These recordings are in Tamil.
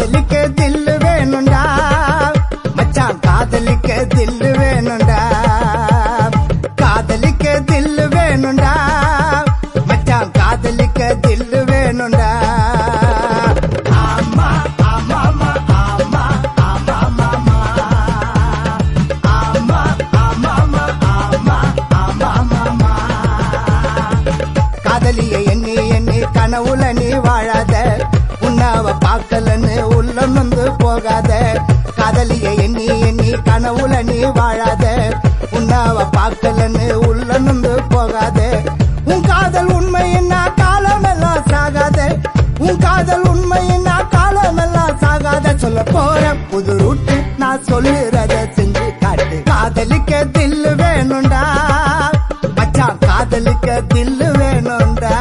காதலிக்க தில்லு வேணும்டா மச்சான் காதலிக்க தில்லு வேணும்டா காதலிக்க தில்லு வேணும்டா மச்சான் காதலிக்க தில்லு வேணும்டா ஆமா ஆமா ஆமா ஆமா ஆமா ஆமா ஆமா ஆமா ஆமா ஆமா ஆமா காதலிய எண்ணி எண்ணி கனவுல நீ வாழாத உன்னாவ பார்க்கலன்னு உள்ள நொந்து போகாத காதலிய எண்ணி எண்ணி கனவுல நீ வாழாத உன்னாவ பார்க்கலன்னு உள்ள நொந்து போகாத உன் காதல் உண்மை என்ன காலமெல்லாம் சாகாத உன் காதல் உண்மை என்ன காலமெல்லாம் சாகாத சொல்ல போற புது ரூட்டு நான் சொல்லுறத செஞ்சு காட்டு காதலிக்க தில்லு வேணும்டா மச்சான் காதலிக்க தில்லு வேணும்டா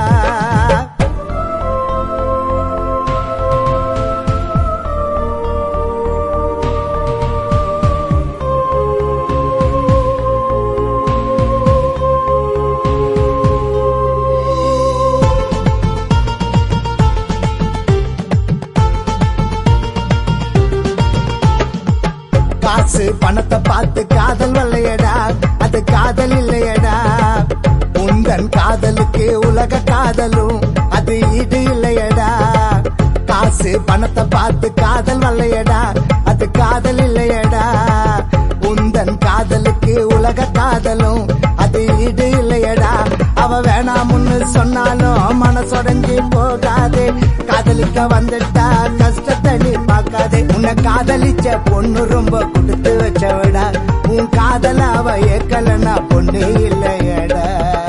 காசு பணத்தை பார்த்து காதல் வரலையடா அது காதல் இல்லையடா உந்தன் காதலுக்கு உலக காதலும் அது ஈடு இல்லையடா காசு பணத்தை பார்த்து காதல் வரலையடா அது காதல் இல்லையடா உந்தன் காதலுக்கு உலக காதலும் அது ஈடு இல்லையடா அவ வேணாமுன்னு சொன்னாலும் மனசுடைஞ்சு போகாதே காதலிக்க வந்துட்டா கஷ்டத்தை நீ பார்க்காதே உன்னை காதலிச்ச பொண்ணு ரொம்ப கொடுத்து வச்சவடா உன் காதல அவ ஏக்கலன்னா பொண்ணு இல்லையடா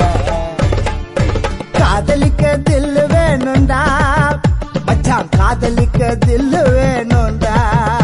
காதலிக்க தில்லு வேணும்டா மச்சான் காதலிக்க தில்லு வேணும்டா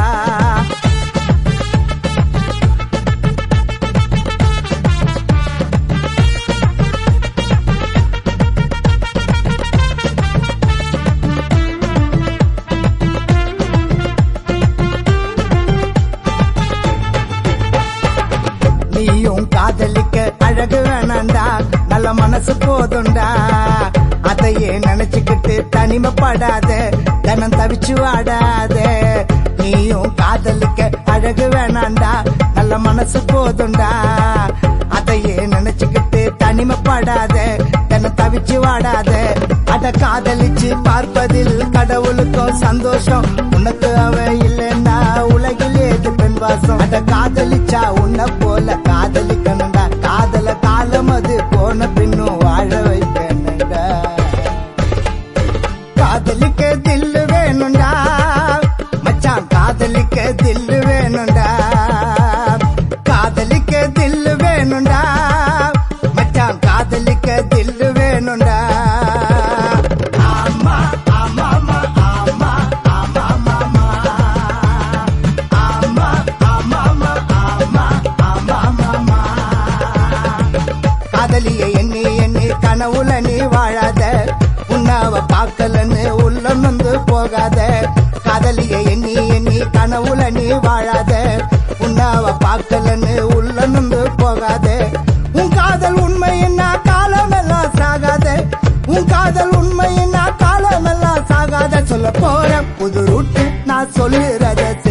நீயும் காதலிக்க அழகு வேணாண்டா நல்ல மனசு போதும்டா அதையே நினைச்சுக்கிட்டு தனிமைப்படாத தினம் தவிச்சு வாடாத நீயும் காதலிக்க அழகு வேணாண்டா நல்ல மனசு போதும்டா அதையே நினைச்சுக்கிட்டு தனிமைப்படாத தினம் தவிச்சு வாடாத அத காதலிச்சு பார்ப்பதில் கடவுளுக்கும் சந்தோஷம் உனக்கு அவன் இல்லைன்னா உலகில் ஏது பெண் வாசம் அத காதலிச்சா உன்னை போல காதலிக்கணும்டா காதல காலம் அது போன பின்னும் வாழ வைக்கணும்டா காதலிக்க தில்லு வேணும்டா மச்சான் காதலிக்க தில்லு வேணும்டா காதலிக்க தில்லு வேணும்டா மச்சான் காதலிக்க தில்லு வேணும்டா ஆமா ஆமா ஆமா ஆமா ஆமா ஆமா ஆமா ஆமா ஆமா ஆமா ஆமா ஆமா காதலிய எண்ணி எண்ணி கனவுல நீ வாழாத உன்னாவ பார்க்கலன்னு உள்ள நொந்து போகாத காதலிய எண்ணி எண்ணி கனவுல நீ வாழாத உன்னாவ பார்க்கலன்னு உள்ள நொந்து போகாத உன் காதல் உண்மை என்ன காலமெல்லாம் சாகாத உன் காதல் உண்மை என்ன காலமெல்லாம் சாகாத சொல்ல போற புது ரூட்டு நான் சொல்லுறத செய்.